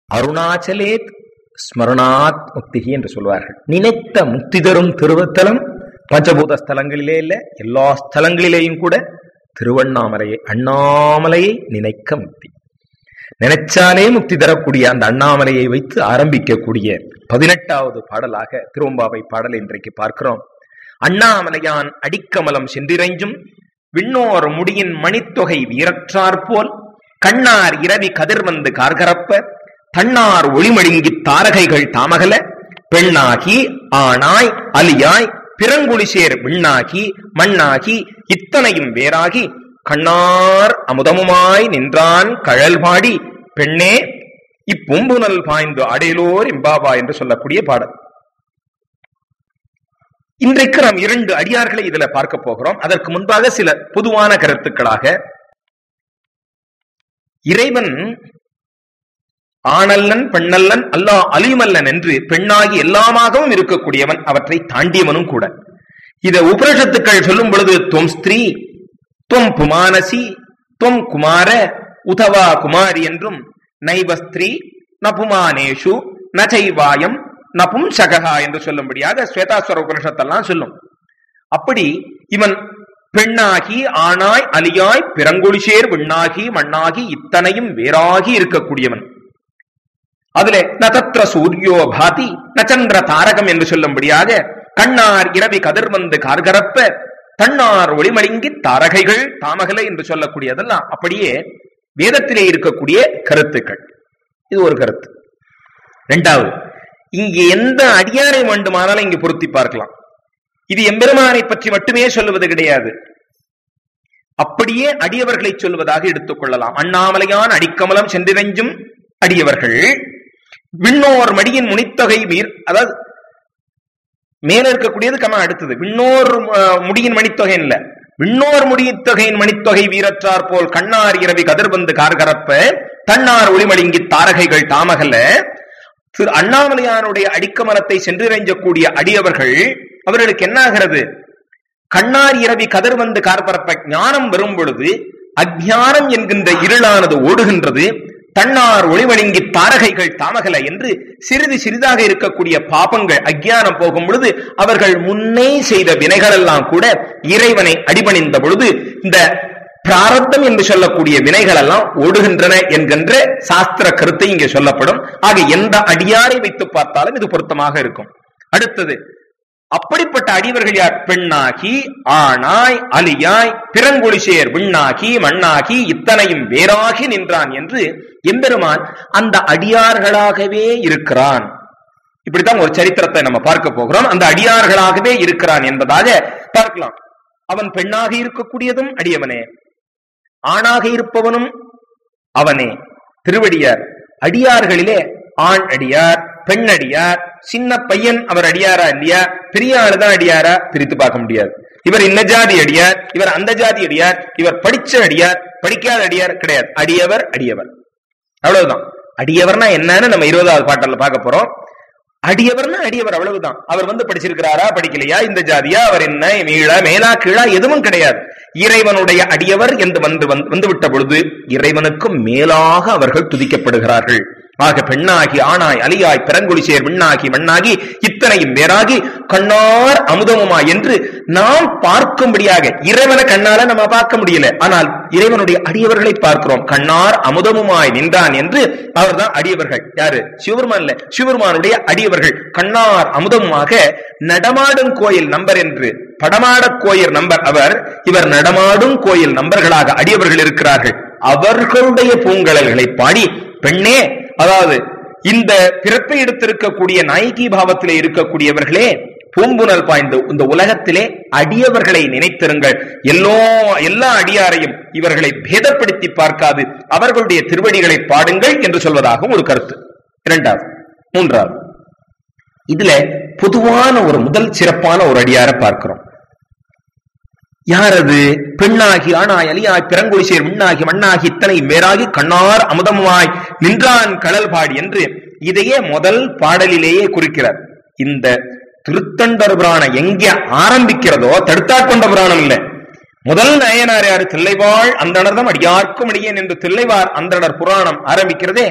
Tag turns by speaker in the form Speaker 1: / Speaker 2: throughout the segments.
Speaker 1: அருணாச்சலேத் ஸ்மரணாத் முக்திகி என்று சொல்வார்கள் நினைத்த முக்தி தரும் திருவத்தலம் பஞ்சபூத ஸ்தலங்களிலே இல்ல எல்லா ஸ்தலங்களிலேயும் கூட திருவண்ணாமலையை அண்ணாமலையை நினைக்க முக்தி நினைச்சாலே முக்தி தரக்கூடிய அந்த அண்ணாமலையை வைத்து ஆரம்பிக்கக்கூடிய பதினெட்டாவது பாடலாக திருவம்பாவை பாடல் இன்றைக்கு பார்க்கிறோம் அண்ணாமலையான் அடிக்கமலம் சென்றிரைஞ்சும் விண்ணோர் முடியின் மணித்தொகை வீரற்றார் போல் கண்ணார் இரவி கதிர் வந்து கார்கரப்ப தன்னார் ஒளிமழுங்கி தாரகைகள் தாமகல பெண்ணாகி ஆணாய் அலியாய் பிறங்குளிசேர் விண்ணாகி மண்ணாகி இத்தனையும் வேறாகி கண்ணார் அமுதமுமாய் நின்றான் கழல் பாடி பெண்ணே இப்பொம்புனல் பாய்ந்து அடையலோர் இம்பாபா என்று சொல்லக்கூடிய பாடல் இன்றைக்கு நாம் இரண்டு அடியார்களை இதுல பார்க்க போகிறோம் அதற்கு முன்பாக சில பொதுவான கருத்துக்களாக இறைவன் ஆணல்லன் பெண்ணல்லன் அல்லா அலிமல்லன் என்று பெண்ணாகி எல்லாமாகவும் இருக்கக்கூடியவன் அவற்றை தாண்டியவனும் கூட இத உபனிஷத்துக்கள் சொல்லும் பொழுது தொம் ஸ்திரீ தொம் புமானசி தொம் குமார உதவா குமாரி என்றும் நைவஸ்திரீ நபுமானேஷு நச்சைவாயம் நபும் சககா என்று சொல்லும்படியாக ஸ்வேதாஸ்வர உபனிஷத்தெல்லாம் சொல்லும் அப்படி இவன் பெண்ணாகி ஆணாய் அலியாய் பிறங்குளிசேர் விண்ணாகி மண்ணாகி இத்தனையும் வேறாகி இருக்கக்கூடியவன் அதிலே நதத்திர சூரியோ பாதி நச்சந்திர தாரகம் என்று சொல்லும்படியாக கண்ணார் இரவி கதிர் வந்து கார்கரப்ப தன்னார் ஒளிமழுங்கி தாரகைகள் தாமகலை என்று சொல்லக்கூடியதெல்லாம் அப்படியே வேதத்திலே இருக்கக்கூடிய கருத்துக்கள் இது ஒரு கருத்து இரண்டாவது இங்கு எந்த அடியாரை வேண்டுமானாலும் இங்கு பொருத்தி பார்க்கலாம் இது எம்பெருமானை பற்றி மட்டுமே சொல்லுவது கிடையாது அப்படியே அடியவர்களை சொல்வதாக எடுத்துக் கொள்ளலாம் அண்ணாமலையான் அடிக்கமலம் சென்றிரஞ்சும் அடியவர்கள் விண்ணோர் மடியின் முனித்தொகை மீர் அதாவது மேல இருக்கக்கூடியது கமா அடுத்தது விண்ணோர் முடியின் மணித்தொகை இல்ல விண்ணோர் முடித்தொகையின் மணித்தொகை வீரற்றார் போல் கண்ணார் இரவி கதிர்பந்து கார்கரப்ப தன்னார் ஒளிமழுங்கி தாரகைகள் தாமகல திரு அண்ணாமலையானுடைய அடிக்கமலத்தை சென்றிறைஞ்சக்கூடிய அடியவர்கள் அவர்களுக்கு என்ன ஆகிறது கண்ணார் இரவி கதிர் வந்து கார்பரப்ப ஞானம் வரும் பொழுது அஜானம் என்கின்ற இருளானது ஓடுகின்றது தன்னார் ஒளிவழுங்கி தாரகைகள் தாமகல என்று சிறிது சிறிதாக இருக்கக்கூடிய பாபங்கள் அஜ்ஞானம் போகும் பொழுது அவர்கள் முன்னே செய்த வினைகளெல்லாம் கூட இறைவனை அடிபணிந்த பொழுது இந்த பிராரத்தம் என்று சொல்லக்கூடிய வினைகள் எல்லாம் ஓடுகின்றன என்கின்ற சாஸ்திர கருத்தை இங்கே சொல்லப்படும் ஆக எந்த அடியாரை வைத்து பார்த்தாலும் இது பொருத்தமாக இருக்கும் அடுத்தது அப்படிப்பட்ட அடிவர்கள் யார் பெண்ணாகி ஆணாய் அலியாய் பிறங்குளிசேர் விண்ணாகி மண்ணாகி இத்தனையும் வேறாகி நின்றான் என்று எம்பெருமான் அந்த அடியார்களாகவே இருக்கிறான் இப்படித்தான் ஒரு சரித்திரத்தை நம்ம பார்க்க போகிறோம் அந்த அடியார்களாகவே இருக்கிறான் என்பதாக பார்க்கலாம் அவன் பெண்ணாக இருக்கக்கூடியதும் அடியவனே ஆணாக இருப்பவனும் அவனே திருவடியார் அடியார்களிலே ஆண் அடியார் பெண் அடியார் சின்ன பையன் அவர் அடியாரா இல்லையா பெரிய ஆளுதான் அடியாரா பிரித்து பார்க்க முடியாது இவர் இந்த ஜாதி அடியார் இவர் அந்த ஜாதி அடியார் இவர் படிச்ச அடியார் படிக்காத அடியார் கிடையாது அடியவர் அடியவர் அவ்வளவுதான் அடியவர்னா என்னன்னு நம்ம இருபதாவது பாட்டில் பார்க்க போறோம் அடியவர்னா அடியவர் அவ்வளவுதான் அவர் வந்து படிச்சிருக்கிறாரா படிக்கலையா இந்த ஜாதியா அவர் என்ன மீளா மேலா கீழா எதுவும் கிடையாது இறைவனுடைய அடியவர் என்று வந்து வந்து விட்ட பொழுது இறைவனுக்கும் மேலாக அவர்கள் துதிக்கப்படுகிறார்கள் ஆக பெண்ணாகி ஆணாய் அலியாய் பிறங்குளிசேர் விண்ணாகி மண்ணாகி இத்தனையும் வேறாகி கண்ணார் அமுதமுமா என்று நாம் பார்க்கும்படியாக இறைவனை கண்ணால நம்ம பார்க்க முடியல ஆனால் இறைவனுடைய அடியவர்களை பார்க்கிறோம் கண்ணார் அமுதமுமாய் நின்றான் என்று அவர்தான் அடியவர்கள் யாரு சிவபெருமான்ல சிவபெருமானுடைய அடியவர்கள் கண்ணார் அமுதமுமாக நடமாடும் கோயில் நம்பர் என்று படமாட கோயில் நம்பர் அவர் இவர் நடமாடும் கோயில் நம்பர்களாக அடியவர்கள் இருக்கிறார்கள் அவர்களுடைய பூங்கலல்களை பாடி பெண்ணே அதாவது இந்த பிறப்பை எடுத்திருக்கக்கூடிய நாயகி பாவத்திலே இருக்கக்கூடியவர்களே பூம்புணல் பாய்ந்து இந்த உலகத்திலே அடியவர்களை நினைத்திருங்கள் எல்லோ எல்லா அடியாரையும் இவர்களை பேதப்படுத்தி பார்க்காது அவர்களுடைய திருவடிகளை பாடுங்கள் என்று சொல்வதாகவும் ஒரு கருத்து இரண்டாவது மூன்றாவது இதுல பொதுவான ஒரு முதல் சிறப்பான ஒரு அடியாரை பார்க்கிறோம் யார் அது பெண்ணாகி ஆணாய் அலியாய் பிறங்குளிசேர் விண்ணாகி மண்ணாகி இத்தனை மேராகி கண்ணார் அமுதமாய் நின்றான் கடல் பாடி என்று இதையே முதல் பாடலிலேயே குறிக்கிறார் இந்த திருத்தண்டர் புராணம் எங்க ஆரம்பிக்கிறதோ தடுத்தாட்கொண்ட புராணம் இல்ல முதல் நயனார் யாரு தில்லைவாள் அந்தணர்தம் அடியார்க்கும் அடியேன் என்று தில்லைவார் அந்தணர் புராணம் ஆரம்பிக்கிறதே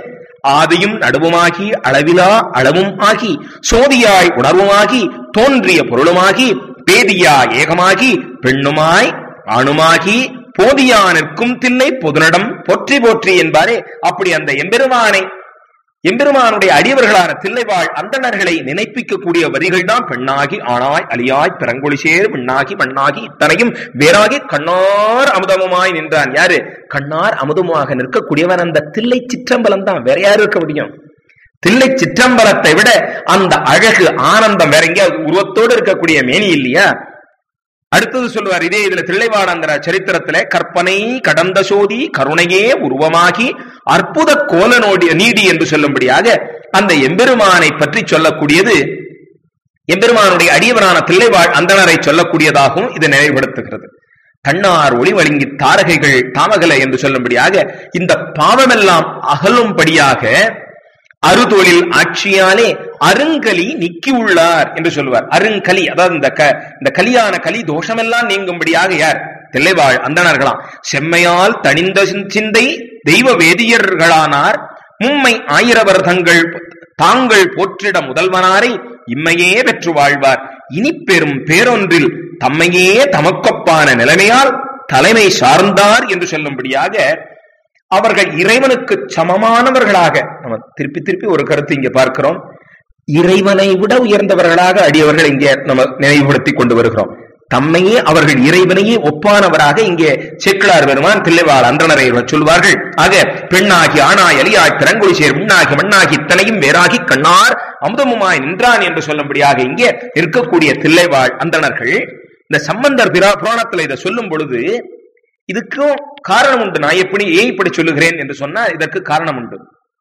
Speaker 1: ஆதியும் நடுவுமாகி அளவிலா அளவும் ஆகி சோதியாய் உணர்வுமாகி தோன்றிய பொருளுமாகி பேதியா ஏகமாகி பெண்ணுமாய் ஆணுமாகி போதியா நிற்கும் தில்லை பொதுநடம் போற்றி போற்றி என்பாரே அப்படி அந்த எம்பெருமானை எம்பெருமானுடைய அடியவர்களான தில்லைவாழ் அந்தணர்களை நினைப்பிக்கக்கூடிய வரிகள் தான் பெண்ணாகி ஆணாய் அலியாய் பிறங்கொழிசேர் விண்ணாகி மண்ணாகி இத்தனையும் வேறாகி கண்ணார் அமுதமுமாய் நின்றான் யாரு கண்ணார் அமுதமாக நிற்கக்கூடியவன் அந்த தில்லை சிற்றம்பலம் தான் வேற யாரு இருக்க முடியும் தில்லை சிற்றம்பலத்தை விட அந்த அழகு ஆனந்தம் வேற எங்கேயாவது உருவத்தோடு இருக்கக்கூடிய மேனி இல்லையா அடுத்தது சொல்லுவார் இதே இதுல தில்லைவாடந்திர சரித்திரத்திலே கற்பனை கடந்த சோதி கருணையே உருவமாகி அற்புத கோலனோடி நீடி என்று சொல்லும்படியாக அந்த எம்பெருமானை பற்றி சொல்லக்கூடியது எம்பெருமானுடைய அடியவரான தில்லைவாழ் அந்தணரை சொல்லக்கூடியதாகவும் இது நினைவுபடுத்துகிறது தன்னார் ஒளி வழங்கி தாரகைகள் தாமகல என்று சொல்லும்படியாக இந்த பாவமெல்லாம் அகலும்படியாக அறுதொழில் ஆட்சியாலே அருங்கலி நீக்கி உள்ளார் என்று சொல்லுவார் அருங்கலி அதாவது இந்த க இந்த கலியான கலி தோஷமெல்லாம் நீங்கும்படியாக யார் தில்லைவாழ் அந்தணர்களாம் செம்மையால் தனிந்த சிந்தை தெய்வ வேதியர்களானார் மும்மை ஆயிரவர் தங்கள் தாங்கள் போற்றிட முதல்வனாரை இம்மையே பெற்று வாழ்வார் இனி பெறும் பேரொன்றில் தம்மையே தமக்கொப்பான நிலைமையால் தலைமை சார்ந்தார் என்று சொல்லும்படியாக அவர்கள் இறைவனுக்கு சமமானவர்களாக நம்ம திருப்பி திருப்பி ஒரு கருத்து இங்க பார்க்கிறோம் இறைவனை விட உயர்ந்தவர்களாக அடியவர்கள் இங்கே நம்ம நினைவுபடுத்தி கொண்டு வருகிறோம் தம்மையே அவர்கள் இறைவனையே ஒப்பானவராக இங்கே சேக்கிழார் பெருமான் தில்லைவாழ் அன்றனரை சொல்வார்கள் ஆக பெண்ணாகி ஆணாய் அலியாய் திறங்குளிசேர் முன்னாகி மண்ணாகி இத்தனையும் வேறாகி கண்ணார் அமுதமுமாய் நின்றான் என்று சொல்லும்படியாக இங்கே இருக்கக்கூடிய தில்லைவாழ் அந்தணர்கள் இந்த சம்பந்தர் பிரா புராணத்துல இதை சொல்லும் பொழுது இதுக்கும் காரணம் உண்டு நான் எப்படி ஏன் இப்படி சொல்லுகிறேன் என்று சொன்னால் இதற்கு காரணம் உண்டு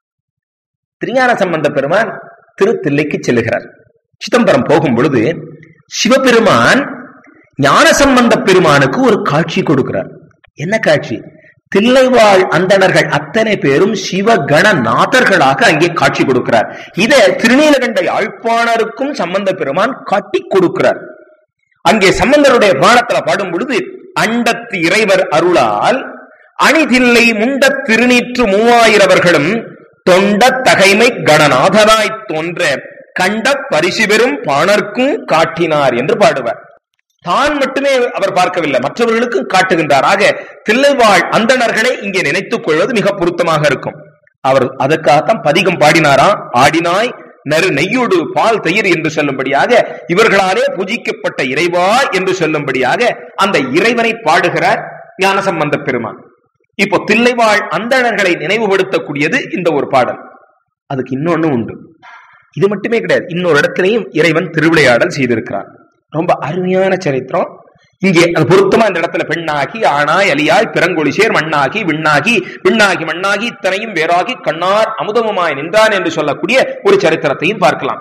Speaker 1: திருஞான சம்பந்த பெருமான் திருத்தில்லைக்கு செல்லுகிறார் சிதம்பரம் போகும் பொழுது சிவபெருமான் ஞான சம்பந்த பெருமானுக்கு ஒரு காட்சி கொடுக்கிறார் என்ன காட்சி தில்லைவாழ் அந்தணர்கள் அத்தனை பேரும் சிவகண நாதர்களாக அங்கே காட்சி கொடுக்கிறார் இதை திருநீலகண்ட யாழ்ப்பாணருக்கும் சம்பந்த பெருமான் காட்டி கொடுக்கிறார் அங்கே சம்பந்தருடைய புராணத்துல பாடும் பொழுது அண்டத்து இறைவர் அருளால் அணிதில்லை முண்டத் திருநீற்று மூவாயிரவர்களும் தொண்ட தகைமை கணநாதனாய் தோன்ற கண்ட பரிசு பெறும் பாணர்க்கும் காட்டினார் என்று பாடுவார் தான் மட்டுமே அவர் பார்க்கவில்லை மற்றவர்களுக்கும் காட்டுகின்றார் ஆக தில்லைவாழ் அந்தணர்களை இங்கே நினைத்துக் கொள்வது மிக பொருத்தமாக இருக்கும் அவர் அதற்காகத்தான் பதிகம் பாடினாராம் ஆடினாய் நறு நெய்யோடு பால் தயிர் என்று சொல்லும்படியாக இவர்களாலே பூஜிக்கப்பட்ட இறைவா என்று சொல்லும்படியாக அந்த இறைவனை பாடுகிறார் ஞானசம்பந்த பெருமான் இப்போ தில்லைவாழ் அந்தணர்களை நினைவுபடுத்தக்கூடியது இந்த ஒரு பாடல் அதுக்கு இன்னொன்னு உண்டு இது மட்டுமே கிடையாது இன்னொரு இடத்திலையும் இறைவன் திருவிளையாடல் செய்திருக்கிறார் ரொம்ப அருமையான சரித்திரம் இங்கே அது பொருத்தமா இந்த இடத்துல பெண்ணாகி ஆணாய் அலியாய் பிறங்கொழிசேர் மண்ணாகி விண்ணாகி விண்ணாகி மண்ணாகி இத்தனையும் வேறாகி கண்ணார் அமுதமுமாய் நின்றான் என்று சொல்லக்கூடிய ஒரு சரித்திரத்தையும் பார்க்கலாம்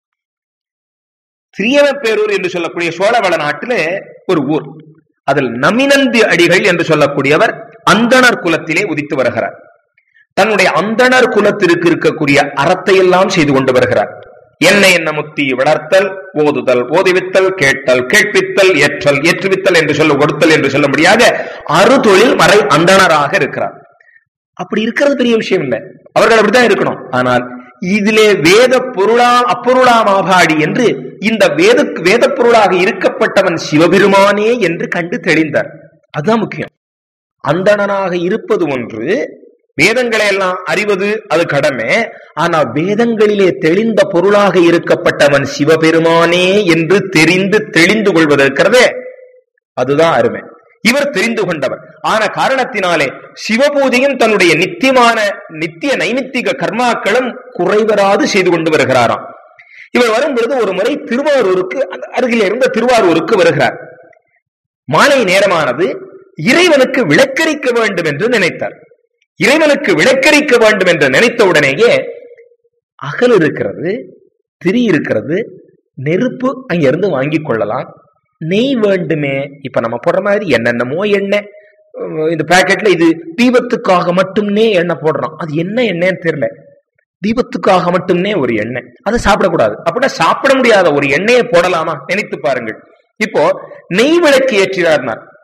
Speaker 1: திரியவப்பேரூர் என்று சொல்லக்கூடிய சோழவள நாட்டில ஒரு ஊர் அதில் நமினந்து அடிகள் என்று சொல்லக்கூடியவர் அந்தணர் குலத்திலே உதித்து வருகிறார் தன்னுடைய அந்தணர் குலத்திற்கு இருக்கக்கூடிய அறத்தை எல்லாம் செய்து கொண்டு வருகிறார் என்ன என்ன முத்தி வளர்த்தல் ஓதுதல் ஓதுவித்தல் கேட்டல் கேட்பித்தல் ஏற்றல் ஏற்றுவித்தல் என்று சொல்ல கொடுத்தல் என்று சொல்லும்படியாக அறுதொழில் மறை அந்தணராக இருக்கிறார் அப்படி இருக்கிறது பெரிய விஷயம் இல்லை அவர்கள் அப்படித்தான் இருக்கணும் ஆனால் இதிலே வேத பொருளாம் அப்பொருளாம் ஆபாடி என்று இந்த வேத வேத பொருளாக இருக்கப்பட்டவன் சிவபெருமானே என்று கண்டு தெளிந்தார் அதுதான் முக்கியம் அந்தணனாக இருப்பது ஒன்று வேதங்களை எல்லாம் அறிவது அது கடமை ஆனா வேதங்களிலே தெளிந்த பொருளாக இருக்கப்பட்டவன் சிவபெருமானே என்று தெரிந்து தெளிந்து கொள்வது இருக்கிறதே அதுதான் அருமை இவர் தெரிந்து கொண்டவர் ஆன காரணத்தினாலே சிவபூஜையும் தன்னுடைய நித்தியமான நித்திய நைமித்திக கர்மாக்களும் குறைவராது செய்து கொண்டு வருகிறாராம் இவர் வரும் பொழுது ஒரு முறை திருவாரூருக்கு அந்த அருகில் இருந்த திருவாரூருக்கு வருகிறார் மாலை நேரமானது இறைவனுக்கு விளக்கரிக்க வேண்டும் என்று நினைத்தார் இறைவனுக்கு விளக்கரிக்க வேண்டும் என்று நினைத்த உடனேயே அகல் இருக்கிறது திரி இருக்கிறது நெருப்பு அங்கிருந்து வாங்கி கொள்ளலாம் நெய் வேண்டுமே இப்ப நம்ம போடுற மாதிரி என்னென்னமோ எண்ணெய் இந்த பாக்கெட்ல இது தீபத்துக்காக மட்டும்னே எண்ணெய் போடுறோம் அது என்ன எண்ணெய்ன்னு தெரியல தீபத்துக்காக மட்டும்னே ஒரு எண்ணெய் அதை சாப்பிடக்கூடாது அப்படின்னா சாப்பிட முடியாத ஒரு எண்ணெயை போடலாமா நினைத்து பாருங்கள் இப்போ நெய் விளக்கு ஏற்றினார்னார்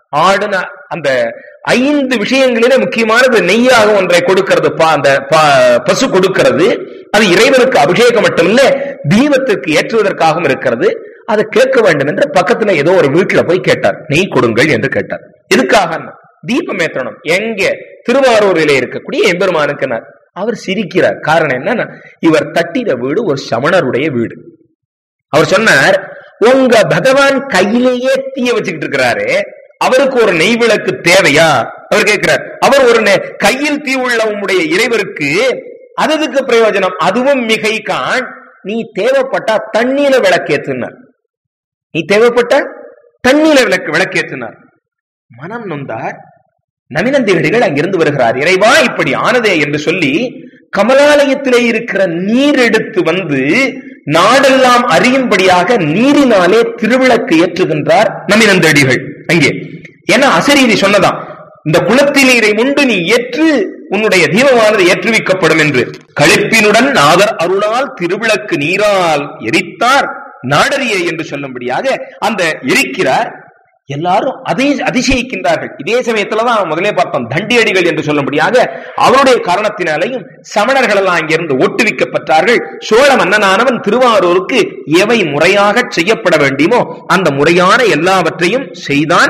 Speaker 1: ஆடுன அந்த ஐந்து விஷயங்களிலே முக்கியமானது நெய்யாக ஒன்றை கொடுக்கிறது பா- அந்த பா- பசு கொடுக்கிறது அது இறைவனுக்கு அபிஷேகம் மட்டுமில்ல தீபத்திற்கு ஏற்றுவதற்காகவும் இருக்கிறது அதை கேட்க வேண்டும் என்று பக்கத்துல ஏதோ ஒரு வீட்டுல போய் கேட்டார் நெய் கொடுங்கள் என்று கேட்டார் எதுக்காக தீபம் ஏற்றணும் எங்க திருவாரூரிலே இருக்கக்கூடிய எம்பெருமானுக்குனார் அவர் சிரிக்கிறார் காரணம் என்னன்னா இவர் தட்டின வீடு ஒரு சமணருடைய வீடு அவர் சொன்னார் உங்க பகவான் கையிலேயே தீய வச்சுக்கிட்டு இருக்கிறாரு அவருக்கு ஒரு நெய் விளக்கு தேவையா அவர் கேட்கிறார் அவர் ஒரு நெ- கையில் தீ உள்ள உம்முடைய இறைவருக்கு அதுக்கு பிரயோஜனம் அதுவும் மிகை காண் நீ தேவைப்பட்டா தண்ணீர விளக்கேத்துனார் நீ தேவைப்பட்ட தண்ணீர விளக்கு விளக்கேற்றினார் மனம் நொந்தார் நமினந்திகடிகள் அங்கிருந்து வருகிறார் இறைவா இப்படி ஆனதே என்று சொல்லி கமலாலயத்திலே இருக்கிற நீர் எடுத்து வந்து நாடெல்லாம் அறியும்படியாக நீரினாலே திருவிளக்கு ஏற்றுகின்றார் நமினந்தடிகள் அங்கே ஏன்னா அசரீரி சொன்னதாம் இந்த குளத்தில் நீரை முண்டு நீ ஏற்று உன்னுடைய தீபமானது ஏற்றுவிக்கப்படும் என்று களிப்பினுடன் நாதர் அருளால் திருவிளக்கு நீரால் எரித்தார் நாடறிய என்று சொல்லும்படியாக அந்த எரிக்கிறார் எல்லாரும் அதை அதிசயிக்கின்றார்கள் இதே சமயத்துலதான் முதலே பார்த்தோம் தண்டியடிகள் என்று சொல்லும்படியாக அவருடைய காரணத்தினாலேயும் சமணர்கள் எல்லாம் அங்கிருந்து ஒட்டுவிக்கப்பட்டார்கள் சோழ மன்னனானவன் திருவாரூருக்கு எவை முறையாக செய்யப்பட வேண்டுமோ அந்த முறையான எல்லாவற்றையும் செய்தான்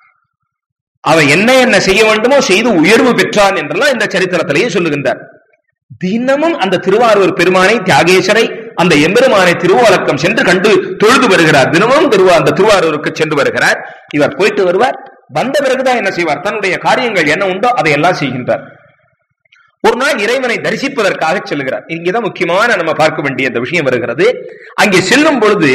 Speaker 1: அவன் என்ன என்ன செய்ய வேண்டுமோ செய்து உயர்வு பெற்றான் என்றெல்லாம் இந்த சரித்திரத்திலேயே சொல்லுகின்றார் தினமும் அந்த திருவாரூர் பெருமானை தியாகேஸ்வரை அந்த எம்பெருமானை திருவாலக்கம் சென்று கண்டு தொழுது வருகிறார் தினமும் திருவா அந்த திருவாரூருக்கு சென்று வருகிறார் இவர் போயிட்டு வருவார் வந்த பிறகுதான் என்ன செய்வார் தன்னுடைய காரியங்கள் என்ன உண்டோ அதையெல்லாம் செய்கின்றார் ஒரு நாள் இறைவனை தரிசிப்பதற்காக செல்கிறார் இங்கதான் முக்கியமான நம்ம பார்க்க வேண்டிய இந்த விஷயம் வருகிறது அங்கே செல்லும் பொழுது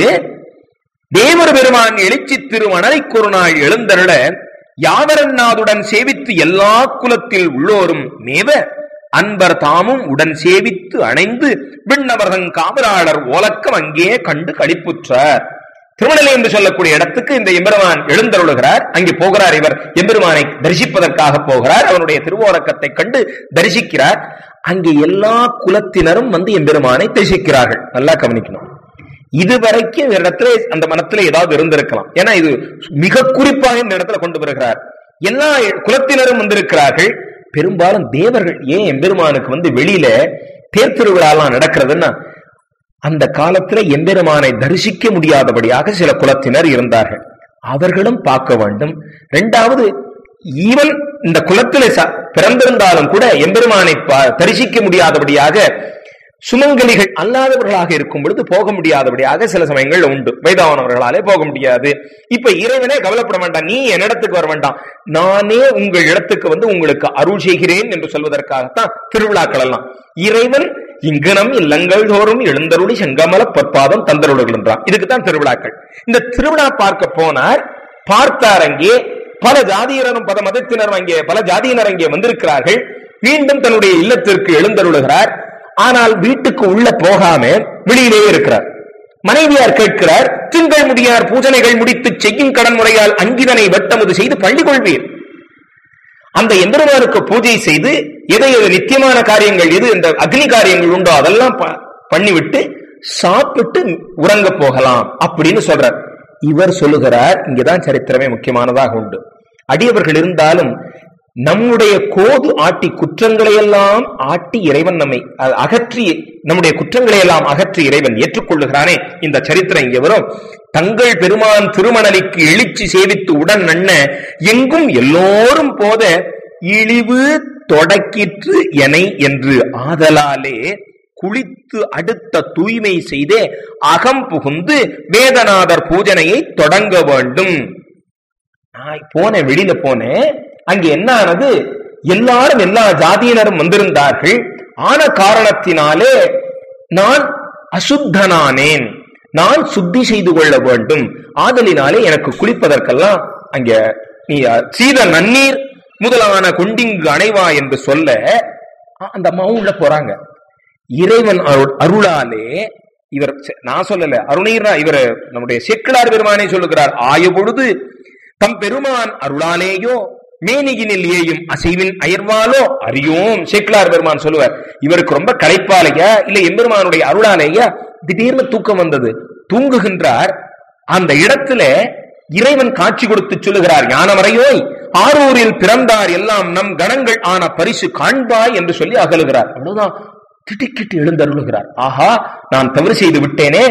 Speaker 1: தேவர் பெருமான் எழுச்சி திருமணலைக்கு ஒரு நாள் எழுந்தருள யாவரநாதுடன் சேவித்து எல்லா குலத்தில் உள்ளோரும் மேவ அன்பர் தாமும் உடன் சேவித்து அணைந்து விண்ணவர்தன் காவலாளர் ஓலக்கம் அங்கே கண்டு களிப்புற்றார் திருமணலை என்று சொல்லக்கூடிய இடத்துக்கு இந்த எம்பெருமான் எழுந்தருளுகிறார் அங்கே போகிறார் இவர் எம்பெருமானை தரிசிப்பதற்காக போகிறார் அவனுடைய திருவோலக்கத்தை கண்டு தரிசிக்கிறார் அங்கே எல்லா குலத்தினரும் வந்து எம்பெருமானை தரிசிக்கிறார்கள் நல்லா கவனிக்கணும் இதுவரைக்கும் இந்த இடத்துல அந்த மனத்துல ஏதாவது இருந்திருக்கலாம் ஏன்னா இது மிக குறிப்பாக இந்த இடத்துல கொண்டு வருகிறார் எல்லா குலத்தினரும் வந்திருக்கிறார்கள் பெரும்பாலும் தேவர்கள் ஏன் எம்பெருமானுக்கு வந்து வெளியில தேர் திருவிழாலாம் நடக்கிறதுன்னா அந்த காலத்துல எம்பெருமானை தரிசிக்க முடியாதபடியாக சில குலத்தினர் இருந்தார்கள் அவர்களும் பார்க்க வேண்டும் இரண்டாவது ஈவன் இந்த குலத்திலே ச- பிறந்திருந்தாலும் கூட எம்பெருமானை பா- தரிசிக்க முடியாதபடியாக சுமங்கலிகள் அல்லாதவர்களாக இருக்கும் பொழுது போக முடியாதபடியாக சில சமயங்கள்ல உண்டு வயதானவர்களாலே போக முடியாது இப்ப இறைவனே கவலைப்பட வேண்டாம் நீ என்னிடத்துக்கு வர வேண்டாம் நானே உங்கள் இடத்துக்கு வந்து உங்களுக்கு அருள் செய்கிறேன் என்று சொல்வதற்காகத்தான் திருவிழாக்கள் எல்லாம் இறைவன் இங்கனம் இல்லங்கள் தோறும் எழுந்தருளி செங்கமல பொற்பாதம் தந்தருளுகள் என்றான் இதுக்குத்தான் திருவிழாக்கள் இந்த திருவிழா பார்க்க போனார் பார்த்தார் அங்கே பல ஜாதியினரும் பல மதத்தினரும் அங்கே பல ஜாதியினர் அங்கே வந்திருக்கிறார்கள் மீண்டும் தன்னுடைய இல்லத்திற்கு எழுந்தருளுகிறார் ஆனால் வீட்டுக்கு உள்ள போகாம வெளியிலேயே இருக்கிறார் மனைவியார் கேட்கிறார் திங்கள் முடியார் பூஜனைகள் முடித்து செய்யும் கடன் முறையால் அங்கிதனை வெட்டமுது செய்து பள்ளி கொள்வீர் அந்த எம்பெருமானுக்கு பூஜை செய்து எதை எது நித்தியமான காரியங்கள் எது இந்த அக்னி காரியங்கள் உண்டோ அதெல்லாம் ப- பண்ணிவிட்டு சாப்பிட்டு உறங்க போகலாம் அப்படின்னு சொல்றார் இவர் சொல்லுகிறார் இங்கதான் சரித்திரமே முக்கியமானதாக உண்டு அடியவர்கள் இருந்தாலும் நம்முடைய கோது ஆட்டி குற்றங்களை எல்லாம் ஆட்டி இறைவன் நம்மை அ- அகற்றி நம்முடைய குற்றங்களை எல்லாம் அகற்றி இறைவன் ஏற்றுக்கொள்ளுகிறானே இந்த சரித்திரம் இங்கே வரும் தங்கள் பெருமான் திருமணலிக்கு எழுச்சி சேவித்து உடன் நன்ன எங்கும் எல்லோரும் போத இழிவு தொடக்கிற்று எனை என்று ஆதலாலே குளித்து அடுத்த தூய்மை செய்தே அகம் புகுந்து வேதநாதர் பூஜனையை தொடங்க வேண்டும் நான் போனேன் வெளியில போனேன் அங்க என்ன ஆனது எல்லாரும் எல்லா ஜாதியினரும் வந்திருந்தார்கள் ஆன காரணத்தினாலே நான் அசுத்தனானேன் நான் சுத்தி செய்து கொள்ள வேண்டும் ஆதலினாலே எனக்கு குளிப்பதற்கெல்லாம் அங்க நீ அஹ், சீத நன்னீர் முதலான கொண்டிங்கு அணைவா என்று சொல்ல அ- அந்த அம்மாவும் உள்ள போறாங்க இறைவன் அருள்- அருளாலே இவர் செ- நான் சொல்லல அருணீர் இவர் நம்முடைய செக்கிலார் பெருமானே சொல்லுகிறார் ஆய பொழுது தம் பெருமான் அருளாலேயோ மேனியினில் ஏயும் அசைவின் அயர்வாலோ அறியோம் சேக்கிலார் பெருமான் சொல்லுவார் இவருக்கு ரொம்ப களைப்பாலையா இல்ல எம்பெருமானுடைய அருளாலேயா திடீர்னு தூக்கம் வந்தது தூங்குகின்றார் அந்த இடத்துல இறைவன் காட்சி கொடுத்து சொல்லுகிறார் ஞானமறையோய் ஆரூரில் பிறந்தார் எல்லாம் நம் கணங்கள் ஆன பரிசு காண்பாய் என்று சொல்லி அகலுகிறார் அவ்வளவுதான் திட்டிக்கிட்டு எழுந்தருளுகிறார் ஆஹா நான் தவறு செய்து விட்டேனே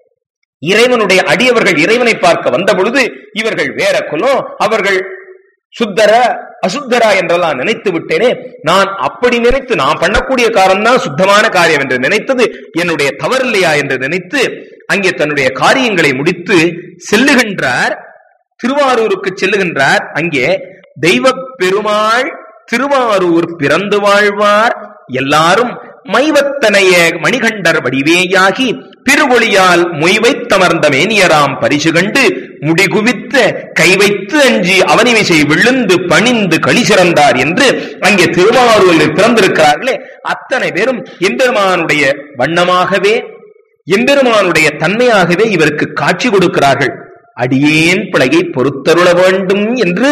Speaker 1: இறைவனுடைய அடியவர்கள் இறைவனை பார்க்க வந்த பொழுது இவர்கள் வேற குலம் அவர்கள் சுத்தர அசுத்தரா என்றெல்லாம் நினைத்து விட்டேனே நான் அப்படி நினைத்து நான் பண்ணக்கூடிய காரணம் தான் சுத்தமான காரியம் என்று நினைத்தது என்னுடைய தவறில்லையா என்று நினைத்து அங்கே தன்னுடைய காரியங்களை முடித்து செல்லுகின்றார் திருவாரூருக்கு செல்லுகின்றார் அங்கே தெய்வ பெருமாள் திருவாரூர் பிறந்து வாழ்வார் எல்லாரும் மைவத்தனைய மணிகண்டர் வடிவேயாகி பிறவொளியால் மொய்வைத்தமர்ந்த மேனியராம் பரிசு கண்டு முடிகுவித்த கை வைத்து அஞ்சி அவனிமிசை விழுந்து பணிந்து களி சிறந்தார் என்று அங்கே திருவாரூரில் பிறந்திருக்கிறார்களே அத்தனை பேரும் எம்பெருமானுடைய வண்ணமாகவே எம்பெருமானுடைய தன்மையாகவே இவருக்கு காட்சி கொடுக்கிறார்கள் அடியேன் பிழையை பொறுத்தருள வேண்டும் என்று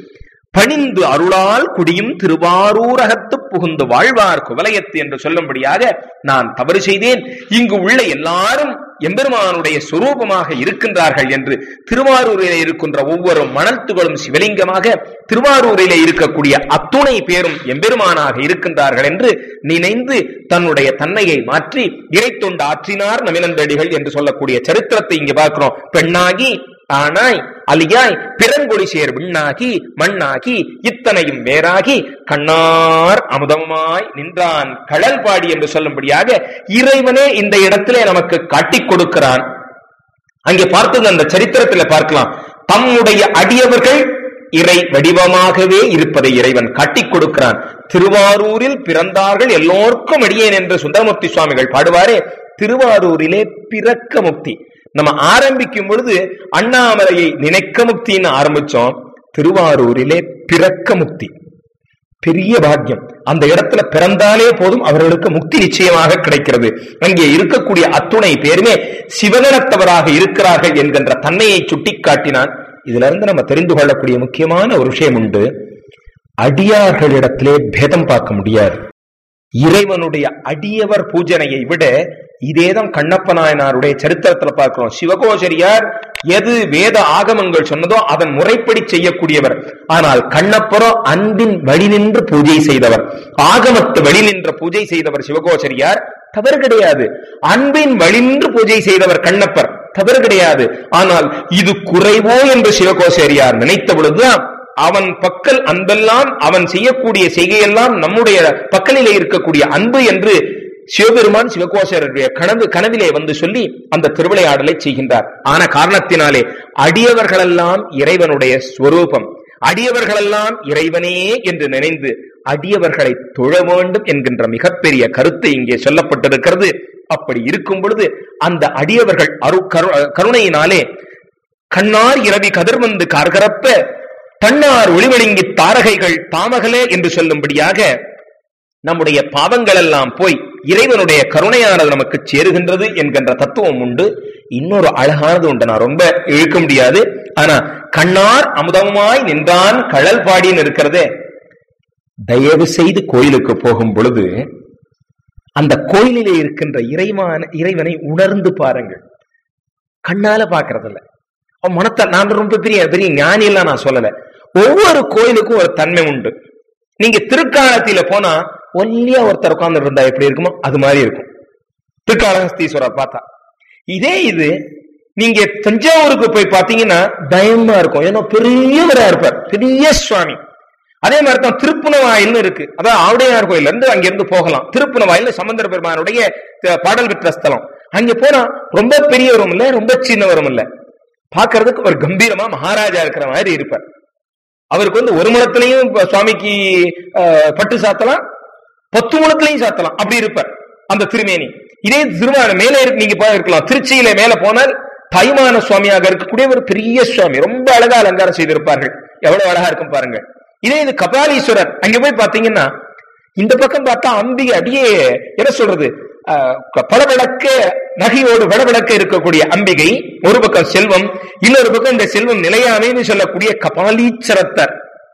Speaker 1: பணிந்து அருளால் குடியும் திருவாரூரகத்து புகுந்து வாழ்வார் குவலயத்து என்று சொல்லும்படியாக நான் தவறு செய்தேன் இங்கு உள்ள எல்லாரும் எம்பெருமானுடைய சுரூபமாக இருக்கின்றார்கள் என்று திருவாரூரிலே இருக்கின்ற ஒவ்வொரு மணல் துகளும் சிவலிங்கமாக திருவாரூரிலே இருக்கக்கூடிய அத்துணை பேரும் எம்பெருமானாக இருக்கின்றார்கள் என்று நினைந்து தன்னுடைய தன்மையை மாற்றி இறைத்தொண்டு ஆற்றினார் நமினந்தடிகள் என்று சொல்லக்கூடிய சரித்திரத்தை இங்கே பார்க்கிறோம் பெண்ணாகி ஆனாய் அலியாய் பிறங்கொடி சேர் விண்ணாகி மண்ணாகி இத்தனையும் வேறாகி கண்ணார் அமுதமாய் நின்றான் கடல் பாடி என்று சொல்லும்படியாக இறைவனே இந்த இடத்திலே நமக்கு காட்டிக் கொடுக்கிறான் அங்கே பார்த்தது அந்த சரித்திரத்தில் பார்க்கலாம் தம்முடைய அடியவர்கள் இறை வடிவமாகவே இருப்பதை இறைவன் காட்டிக் கொடுக்கிறான் திருவாரூரில் பிறந்தார்கள் எல்லோருக்கும் அடியேன் என்று சுந்தரமூர்த்தி சுவாமிகள் பாடுவாரே திருவாரூரிலே பிறக்க முக்தி நம்ம ஆரம்பிக்கும் பொழுது அண்ணாமலையை நினைக்க முக்தின்னு ஆரம்பிச்சோம் திருவாரூரிலே பிறக்க முக்தி பெரிய பாக்கியம் அந்த இடத்துல பிறந்தாலே போதும் அவர்களுக்கு முக்தி நிச்சயமாக கிடைக்கிறது அங்கே இருக்கக்கூடிய அத்துணை பேருமே சிவகணத்தவராக இருக்கிறார்கள் என்கின்ற தன்மையை சுட்டிக்காட்டினான் இதுல இருந்து நம்ம தெரிந்து கொள்ளக்கூடிய முக்கியமான ஒரு விஷயம் உண்டு அடியார்களிடத்திலே பேதம் பார்க்க முடியாது இறைவனுடைய அடியவர் பூஜனையை விட இதேதான் கண்ணப்ப நாயனாருடைய சரித்திரத்துல பார்க்கிறோம் சிவகோச்சரியார் எது வேத ஆகமங்கள் சொன்னதோ அதன் முறைப்படி செய்யக்கூடியவர் ஆனால் கண்ணப்பரோ அன்பின் வழி நின்று பூஜை செய்தவர் ஆகமத்து வழி நின்ற பூஜை செய்தவர் சிவகோச்சரியார் தவறு கிடையாது அன்பின் வழி நின்று பூஜை செய்தவர் கண்ணப்பர் தவறு கிடையாது ஆனால் இது குறைவோ என்று சிவகோச்சரியார் நினைத்த பொழுதுதான் அவன் பக்கல் அன்பெல்லாம் அவன் செய்யக்கூடிய செய்கையெல்லாம் நம்முடைய பக்கலிலே இருக்கக்கூடிய அன்பு என்று சிவபெருமான் சிவகோசருடைய கனவு கனவிலே வந்து சொல்லி அந்த திருவிளையாடலை செய்கின்றார் ஆன காரணத்தினாலே அடியவர்களெல்லாம் இறைவனுடைய ஸ்வரூபம் அடியவர்களெல்லாம் இறைவனே என்று நினைந்து அடியவர்களை தொழ வேண்டும் என்கின்ற மிகப்பெரிய கருத்து இங்கே சொல்லப்பட்டிருக்கிறது அப்படி இருக்கும் பொழுது அந்த அடியவர்கள் அரு கருணையினாலே கண்ணார் இரவி கதிர்வந்து கார்கரப்ப தன்னார் ஒளிவழுங்கி தாரகைகள் தாமகலே என்று சொல்லும்படியாக நம்முடைய பாவங்கள் எல்லாம் போய் இறைவனுடைய கருணையானது நமக்கு சேருகின்றது என்கின்ற தத்துவம் உண்டு இன்னொரு அழகானது உண்டு நான் ரொம்ப இழுக்க முடியாது ஆனா கண்ணார் அமுதமாய் நின்றான் கழல் பாடின்னு இருக்கிறதே தயவு செய்து கோயிலுக்கு போகும் பொழுது அந்த கோயிலிலே இருக்கின்ற இறைவான இறைவனை உணர்ந்து பாருங்கள் கண்ணால பாக்குறதில்ல அவன் மனத்தை நான் ரொம்ப பெரிய பெரிய ஞானி எல்லாம் நான் சொல்லல ஒவ்வொரு கோயிலுக்கும் ஒரு தன்மை உண்டு நீங்க திருக்காலத்தில போனா ஒல்லியா ஒருத்தர் உட்கார்ந்து இருந்தா எப்படி இருக்குமோ அது மாதிரி இருக்கும் திருக்காலஹஸ்தீஸ்வரர் பார்த்தா இதே இது நீங்க தஞ்சாவூருக்கு போய் பாத்தீங்கன்னா பயமா இருக்கும் ஏன்னா பெரியவரா இருப்பார் பெரிய சுவாமி அதே மாதிரி தான் திருப்புணவாயில்னு இருக்கு அதாவது ஆவுடையார் கோயில்ல இருந்து அங்க இருந்து போகலாம் திருப்புணவாயில் சம்பந்தர பெருமானுடைய பாடல் பெற்ற ஸ்தலம் அங்க போனா ரொம்ப பெரியவரும் இல்ல ரொம்ப சின்னவரும் இல்ல பாக்குறதுக்கு ஒரு கம்பீரமா மகாராஜா இருக்கிற மாதிரி இருப்பார் அவருக்கு வந்து ஒரு முளத்திலையும் சுவாமிக்கு பட்டு சாத்தலாம் பத்து முளத்திலையும் சாத்தலாம் அப்படி இருப்பார் அந்த திருமேனி இதே திருமான மேலே நீங்க இருக்கலாம் திருச்சியில மேல போனால் தாய்மான சுவாமியாக இருக்கக்கூடிய ஒரு பெரிய சுவாமி ரொம்ப அழகா அலங்காரம் செய்திருப்பார்கள் எவ்வளவு அழகா இருக்கும் பாருங்க இதே இது கபாலீஸ்வரர் அங்க போய் பாத்தீங்கன்னா இந்த பக்கம் பார்த்தா அம்பிகை அடியே என்ன சொல்றது பளவிளக்க நகையோடு வடவிளக்க இருக்கக்கூடிய அம்பிகை ஒரு பக்கம் செல்வம் இன்னொரு பக்கம் இந்த செல்வம் நிலையாமைன்னு சொல்லக்கூடிய கபாலீச்சரத்தர்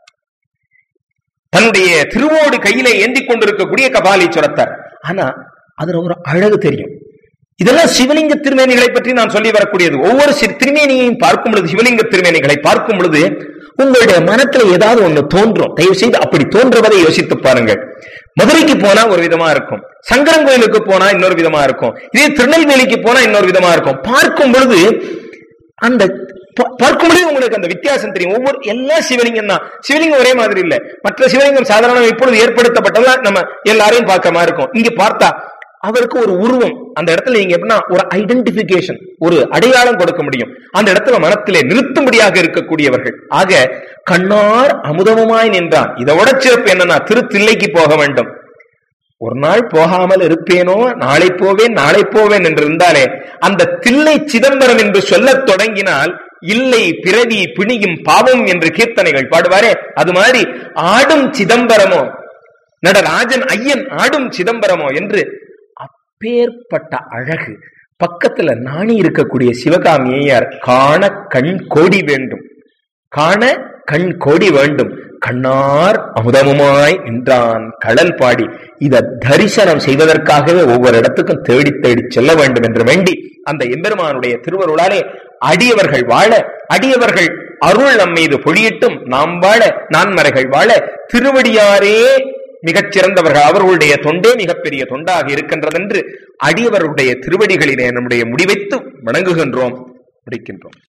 Speaker 1: தன்னுடைய திருவோடு கையில ஏந்தி கொண்டிருக்கக்கூடிய கபாலீஸ்வரத்தர் ஆனா அதுல ஒரு அழகு தெரியும் இதெல்லாம் சிவலிங்க திருமேனிகளை பற்றி நான் சொல்லி வரக்கூடியது ஒவ்வொரு சி- திருமேனியையும் பார்க்கும் பொழுது சிவலிங்க திருமேனிகளை பார்க்கும் பொழுது உங்களுடைய மனத்துல ஏதாவது ஒண்ணு தோன்றும் தயவு செய்து அப்படி தோன்றுவதை யோசித்து பாருங்கள் மதுரைக்கு போனா ஒரு விதமா இருக்கும் சங்கரன் கோயிலுக்கு போனா இன்னொரு விதமா இருக்கும் இதே திருநெல்வேலிக்கு போனா இன்னொரு விதமா இருக்கும் பார்க்கும் பொழுது அந்த பா- பார்க்கும் பொழுது உங்களுக்கு அந்த வித்தியாசம் தெரியும் ஒவ்வொரு எல்லா சிவலிங்கம் தான் சிவலிங்கம் ஒரே மாதிரி இல்ல மற்ற சிவலிங்கம் சாதாரண இப்பொழுது ஏற்படுத்தப்பட்டதெல்லாம் நம்ம எல்லாரையும் பார்க்க மாதிரி இருக்கும் இங்க பார்த்தா அவருக்கு ஒரு உருவம் அந்த இடத்துல நீங்க எப்படின்னா ஒரு ஐடென்டிபிகேஷன் ஒரு அடையாளம் கொடுக்க முடியும் அந்த இடத்துல மனத்திலே நிறுத்தும்படியாக இருக்கக்கூடியவர்கள் ஆக கண்ணார் அமுதமுமாய் நின்றான் இதோட சிறப்பு என்னன்னா திருத்தில்லைக்கு போக வேண்டும் ஒரு நாள் போகாமல் இருப்பேனோ நாளை போவேன் நாளை போவேன் என்று இருந்தாலே அந்த தில்லை சிதம்பரம் என்று சொல்லத் தொடங்கினால் இல்லை பிறவி பிணியும் பாவம் என்று கீர்த்தனைகள் பாடுவாரே அது மாதிரி ஆடும் சிதம்பரமோ நடராஜன் ஐயன் ஆடும் சிதம்பரமோ என்று அப்பேற்பட்ட அழகு பக்கத்துல நாணி இருக்கக்கூடிய சிவகாமியையார் காண கண் கோடி வேண்டும் காண கண் கோடி வேண்டும் கண்ணார் அமுதமுமாய் நின்றான் கடல் பாடி இத தரிசனம் செய்வதற்காகவே ஒவ்வொரு இடத்துக்கும் தேடி தேடி செல்ல வேண்டும் என்று வேண்டி அந்த எம்பெருமானுடைய திருவருளாலே அடியவர்கள் வாழ அடியவர்கள் அருள் நம் மீது பொழியிட்டும் நாம் வாழ நான்மறைகள் வாழ திருவடியாரே மிகச் சிறந்தவர்கள் அவர்களுடைய தொண்டே மிகப்பெரிய தொண்டாக இருக்கின்றதென்று அடியவர்களுடைய திருவடிகளிலே நம்முடைய முடிவைத்து வணங்குகின்றோம் முடிக்கின்றோம்